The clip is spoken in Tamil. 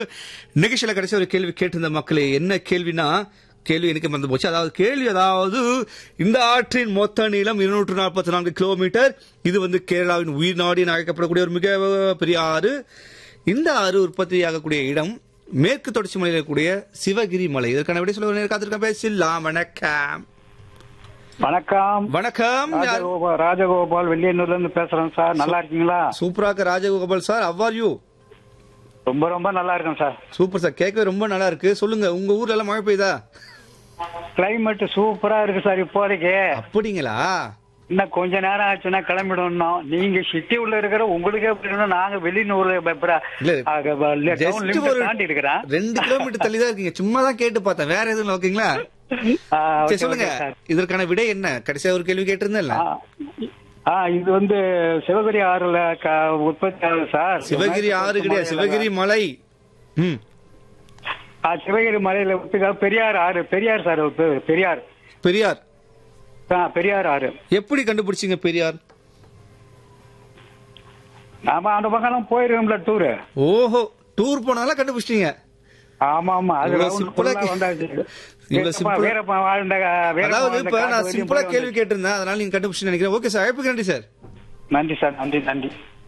நிகழ்ச்சியில கடைசி ஒரு கேள்வி கேட்டிருந்த மக்களே என்ன கேள்வினா கேள்வி எனக்கு மறந்து போச்சு அதாவது கேள்வி அதாவது இந்த ஆற்றின் மொத்த நீளம் இருநூற்று நாற்பத்தி நான்கு கிலோமீட்டர் இது வந்து கேரளாவின் உயிர் நாடி என அழைக்கப்படக்கூடிய ஒரு மிக பெரிய ஆறு இந்த ஆறு உற்பத்தியாகக்கூடிய இடம் மேற்கு தொடர்ச்சி மலையில் இருக்கக்கூடிய சிவகிரி மலை இதற்கான விட சொல்ல காத்திருக்கேன் பேசலாம் வணக்கம் வணக்கம் வணக்கம் யார்? ராஜகோபால் ராஜகோபால் வெள்ளியனூர்ல இருந்து பேசுறேன் சார் நல்லா இருக்கீங்களா சூப்பராக ராஜகோபால் சார் அவ்வார் யூ ரொம்ப ரொம்ப நல்லா இருக்கேன் சார் சூப்பர் சார் கேட்கவே ரொம்ப நல்லா இருக்கு சொல்லுங்க உங்க ஊர்ல எல்லாம் மழை பெய்யுதா கிளைமேட் சூப்பரா இருக்கு சார் இப்போதைக்கு அப்படிங்களா இன்னும் கொஞ்ச நேரம் ஆச்சுன்னா கிளம்பிடணும் நீங்க சிட்டி உள்ள இருக்கிற உங்களுக்கே அப்படின்னா நாங்க வெளிநூர்ல இல்ல, Just ஒரு தாண்டி இருக்கிறேன் ரெண்டு கிலோமீட்டர் தள்ளி தான் இருக்கீங்க சும்மா தான் கேட்டு பார்த்தேன் வேற எதுவும் இல்ல, ஓகேங்களா ஆ, சரி okay, சொல்லுங்க okay, சார். இதற்கான விடை என்ன கடைசியா ஒரு கேள்வி கேட்டிருந்தேன்ல ஆ, ஆ இது வந்து சிவகிரி ஆறுல க- உற்பத்தி ஆகுது சார் சிவகிரி ஆறு கிடையாது சிவகிரி மலை ம் ஆ, சிவகிரி மலையில உற்பத்தி பெரியார் ஆறு பெரியார் சார் ஒரு பேரு, பெரியார் பெரியார் ஆ, பெரியார் ஆறு எப்படி கண்டுபிடிச்சீங்க பெரியார் நாம அந்த பக்கம் போயிருக்கோம்ல டூரு ஓஹோ டூர் போனாலும் கண்டுபிடிச்சிட்டீங்க ஆமா ஆமா அது இவ்வளவு round simple ஆ full ஆ வந்தாச்சு. இவ்வளவு சும்மா simple ஆ- வீரப்பன் வாழ்ந்த வீரப்பன் அதாவது வாழ்ந்த இப்ப காட்டு நான் வரையும் சிம்பிளா போய் கேள்வி வந்தாச்சு. கேட்டிருந்தேன் அதனால நீங்க கண்டுபிடிச்சு நினைக்கிறேன் ஓகே சார் அழைப்புக்கு நன்றி சார் நன்றி சார் நன்றி நன்றி